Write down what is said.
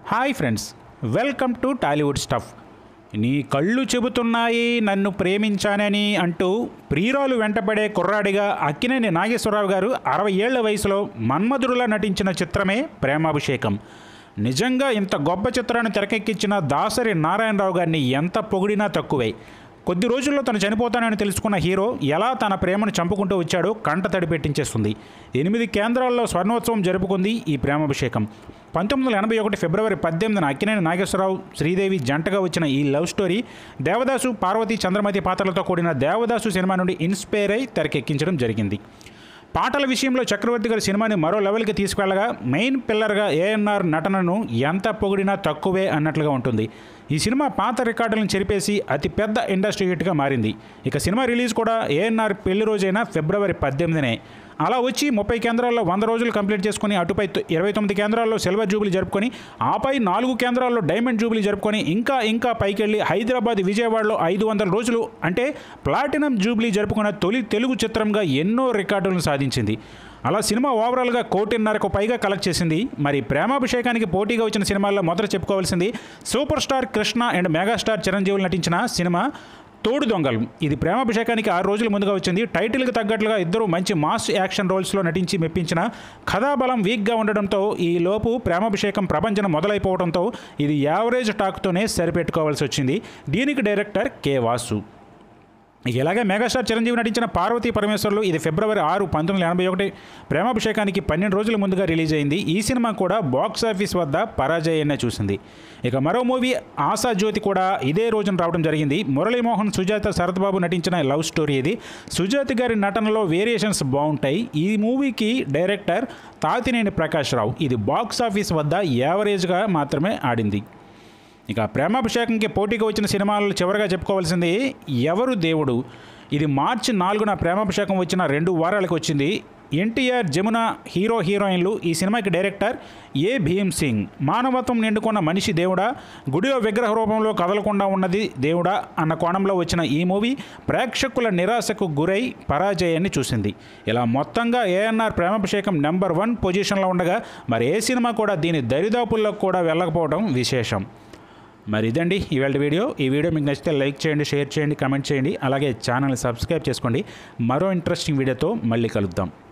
hi friends welcome to Tollywood stuff నీ కళ్ళు చెబుతున్నాయి నన్ను ప్రేమించానని అంటూ ప్రియురాలు వెంటపడే కుర్రాడిగా అక్కినేని నాగేశ్వరరావు గారు అరవై ఏళ్ల వయసులో మన్మధుడులా నటించిన చిత్రమే ప్రేమాభిషేకం నిజంగా ఇంత గొప్ప చిత్రాన్ని తెరకెక్కించిన దాసరి నారాయణరావు గారిని ఎంత పొగిడినా తక్కువే కొద్ది రోజుల్లో తను చనిపోతానని తెలుసుకున్న హీరో ఎలా తన ప్రేమను చంపుకుంటూ వచ్చాడో కంట తడి పెట్టించేస్తుంది ఎనిమిది కేంద్రాల్లో స్వర్ణోత్సవం జరుపుకుంది ఈ ప్రేమాభిషేకం పంతొమ్మిది వందల ఎనభై ఒకటి ఫిబ్రవరి పద్దెనిమిదిన అక్కినేని నాగేశ్వరరావు శ్రీదేవి జంటగా వచ్చిన ఈ లవ్ స్టోరీ దేవదాసు పార్వతి చంద్రమతి పాత్రలతో కూడిన దేవదాసు సినిమా నుండి ఇన్స్పైర్ అయి తెరకెక్కించడం జరిగింది పాటల విషయంలో చక్రవర్తి గారి సినిమాని మరో లెవెల్కి తీసుకెళ్లగా మెయిన్ పిల్లర్గా ఏఎన్ఆర్ నటనను ఎంత పొగిడినా తక్కువే అన్నట్లుగా ఉంటుంది ఈ సినిమా పాత రికార్డులను చెరిపేసి అతి పెద్ద ఇండస్ట్రీ హిట్గా మారింది ఇక సినిమా రిలీజ్ కూడా ఏఎన్ఆర్ పెళ్లి రోజైన ఫిబ్రవరి పద్దెనిమిదినే అలా వచ్చి ముప్పై కేంద్రాల్లో వంద రోజులు కంప్లీట్ చేసుకుని అటుపై తొ- ఇరవై తొమ్మిది కేంద్రాల్లో సిల్వర్ జూబ్లీ జరుపుకొని ఆపై నాలుగు కేంద్రాల్లో డైమండ్ జూబ్లీ జరుపుకొని ఇంకా ఇంకా పైకెళ్ళి హైదరాబాద్ విజయవాడలో ఐదు వందల రోజులు అంటే ప్లాటినం జూబ్లీ జరుపుకున్న తొలి తెలుగు చిత్రంగా ఎన్నో రికార్డులను సాధించింది అలా సినిమా ఓవరాల్గా కోటిన్నరకు పైగా కలెక్ట్ చేసింది మరి ప్రేమాభిషేకానికి పోటీగా వచ్చిన సినిమాల్లో మొదట చెప్పుకోవాల్సింది super star Krishna and megastar చిరంజీవులు నటించిన సినిమా తోడు దొంగలు ఇది ప్రేమాభిషేకానికి ఆరు రోజుల ముందుగా వచ్చింది టైటిల్కి తగ్గట్లుగా ఇద్దరు మంచి మాస్ యాక్షన్ రోల్స్లో నటించి మెప్పించిన కథాబలం వీక్గా ఉండడంతో ఈ లోపు ప్రేమాభిషేకం ప్రపంచం మొదలైపోవడంతో ఇది యావరేజ్ టాక్తోనే సరిపెట్టుకోవాల్సి వచ్చింది దీనికి డైరెక్టర్ కె వాసు ఇక ఇలాగే మెగాస్టార్ చిరంజీవి నటించిన పార్వతీ పరమేశ్వర్లు ఇది ఫిబ్రవరి ఆరు పంతొమ్మిది వందల ఎనభై ఒకటి ప్రేమాభిషేకానికి పన్నెండు రోజుల ముందుగా రిలీజ్ అయింది ఈ సినిమా కూడా బాక్స్ ఆఫీస్ వద్ద పరాజయాన్నే చూసింది ఇక మరో మూవీ ఆశా జ్యోతి కూడా ఇదే రోజున రావడం జరిగింది మురళీమోహన్ సుజాత శరత్బాబు నటించిన లవ్ స్టోరీ ఇది సుజాత గారి నటనలో వేరియేషన్స్ బాగుంటాయి ఈ మూవీకి డైరెక్టర్ తాతినేని ప్రకాష్ రావు ఇది బాక్స్ ఆఫీస్ వద్ద యావరేజ్గా మాత్రమే ఆడింది ఇక ప్రేమాభిషేకంకి పోటీగా వచ్చిన సినిమాలు చివరిగా చెప్పుకోవాల్సింది ఎవరు దేవుడు ఇది మార్చి నాలుగున ప్రేమాభిషేకం వచ్చిన రెండు వారాలకు వచ్చింది ఎన్టీఆర్ జమున హీరో హీరోయిన్లు ఈ సినిమాకి డైరెక్టర్ ఏ భీమ్ సింగ్ మానవత్వం నిండుకున్న మనిషి దేవుడా గుడిలో విగ్రహ రూపంలో కదలకుండా ఉన్నది దేవుడా అన్న కోణంలో వచ్చిన ఈ మూవీ ప్రేక్షకుల నిరాశకు గురై పరాజయాన్ని చూసింది ఇలా మొత్తంగా ఏఎన్ఆర్ ప్రేమాభిషేకం నెంబర్ వన్ పొజిషన్లో ఉండగా మరి ఏ సినిమా కూడా దీని దరిదాపుల్లో కూడా వెళ్ళకపోవడం విశేషం మరి ఇదండి ఇవాళ వీడియో ఈ వీడియో మీకు నచ్చితే లైక్ చేయండి షేర్ చేయండి కామెంట్ చేయండి అలాగే ఛానల్ని సబ్స్క్రైబ్ చేసుకోండి మరో ఇంట్రెస్టింగ్ వీడియోతో మళ్ళీ కలుద్దాం